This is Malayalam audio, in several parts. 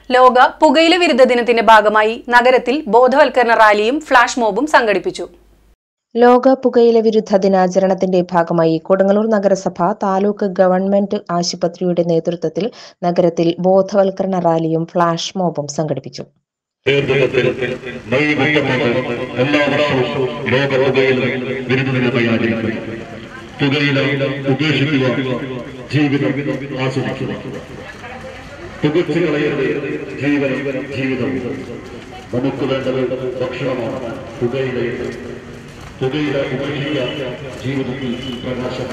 ലോക പുകയില വിരുദ്ധ ദിനത്തിന്റെ ഭാഗമായി നഗരത്തിൽ ബോധവൽക്കരണ റാലിയും ഫ്ലാഷ് മോബും സംഘടിപ്പിച്ചു ലോക പുകയില വിരുദ്ധ ദിനാചരണത്തിന്റെ ഭാഗമായി കൊടുങ്ങല്ലൂർ നഗരസഭ താലൂക്ക് ഗവൺമെന്റ് ആശുപത്രിയുടെ നേതൃത്വത്തിൽ നഗരത്തിൽ ബോധവൽക്കരണ റാലിയും ഫ്ലാഷ് മോബും സംഘടിപ്പിച്ചു നേതൃത്വത്തിൽ നൈപുണ്യമാണ് എല്ലാ വർഷവും ലോക പുകയില വിരുദ്ധ ദിനമായി ആചരിക്കുന്നു പുകയില ഉപേക്ഷിക്കുക ജീവിതം ആസ്വദിക്കുക പുകച്ചു കളയരുത് ജീവനം ജീവിതം നമുക്ക് വേണ്ടത് ഭക്ഷണമാണ് പുകയില പുകയില ഉപേക്ഷിക്കുക ജീവിതത്തിൽ പ്രകാശം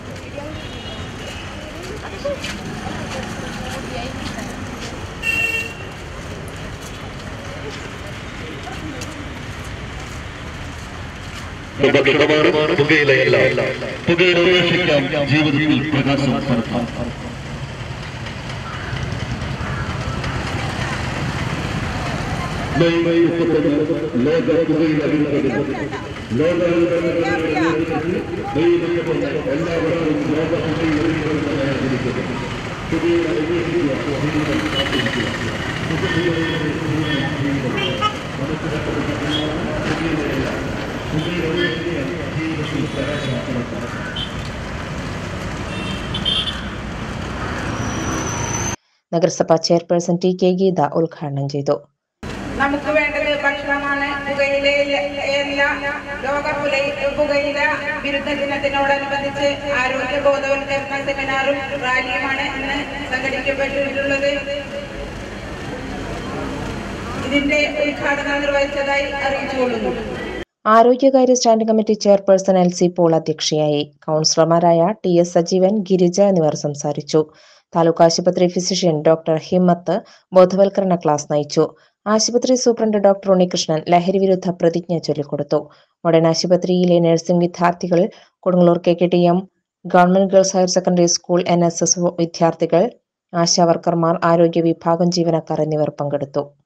ഭക്ഷണമാണ് പുകയിലയല്ല പുകയില ഉപേക്ഷിക്കാം ജീവിതത്തിൽ പ്രകാശം പരത്താം മെയ് മെയ് മുപ്പത്തൊന്ന് ലോക പുകയില വിരുദ്ധ ലോക മെയ് മുപ്പത്തൊന്ന് എല്ലാ വർഷവും ലോക പുകയില വിരുദ്ധ ആചരിക്കുന്നു പുകയില ഉപേക്ഷിക്കുക ജീവിതം ആസ്വദിക്കുക പുകയില ജീവിതം നമുക്ക് പുകയിലയല്ല പുകയില ഉപേക്ഷിക്കുക ജീവിതത്തിൽ പ്രകാശം പരത്താം നഗരസഭാ ചെയർപേഴ്സൺ ടി കെ ഗീത ഉദ്ഘാടനം ചെയ്തു നമുക്ക് വേണ്ടത് ഭക്ഷണമാണ് പുകയിലയല്ല ലോക പുലയി- പുകയില വിരുദ്ധ ദിനത്തിനോടനുബന്ധിച്ച് ആരോഗ്യ ബോധവൽക്കരണ സെമിനാറും റാലിയുമാണ് ഇന്ന് സംഘടിപ്പിക്കപ്പെട്ടിട്ടുള്ളത് ഇതിന്റെ ഉദ്ഘാടനം നിർവഹിച്ചതായി അറിയിച്ചുകൊള്ളുന്നു ആരോഗ്യകാര്യ standing committee chairperson L C Paul അധ്യക്ഷയായി കൗൺസിലർമാരായ ടി എസ് സജീവൻ ഗിരിജ എന്നിവർ സംസാരിച്ചു താലൂക്ക് ആശുപത്രി ഫിസിഷ്യൻ ഡോക്ടർ ഹിമ്മത്ത് ബോധവൽക്കരണ ക്ലാസ് നയിച്ചു ആശുപത്രി സൂപ്രണ്ട് ഡോക്ടർ ഉണ്ണികൃഷ്ണൻ ലഹരി വിരുദ്ധ പ്രതിജ്ഞ ചൊല്ലിക്കൊടുത്തു മോഡേൺ ആശുപത്രിയിലെ നഴ്സിംഗ് വിദ്യാർത്ഥികൾ Kodungallur K K T M government girls higher secondary school N S S വിദ്യാർത്ഥികൾ ആശാവർക്കർമാർ ആരോഗ്യ വിഭാഗം ജീവനക്കാർ എന്നിവർ പങ്കെടുത്തു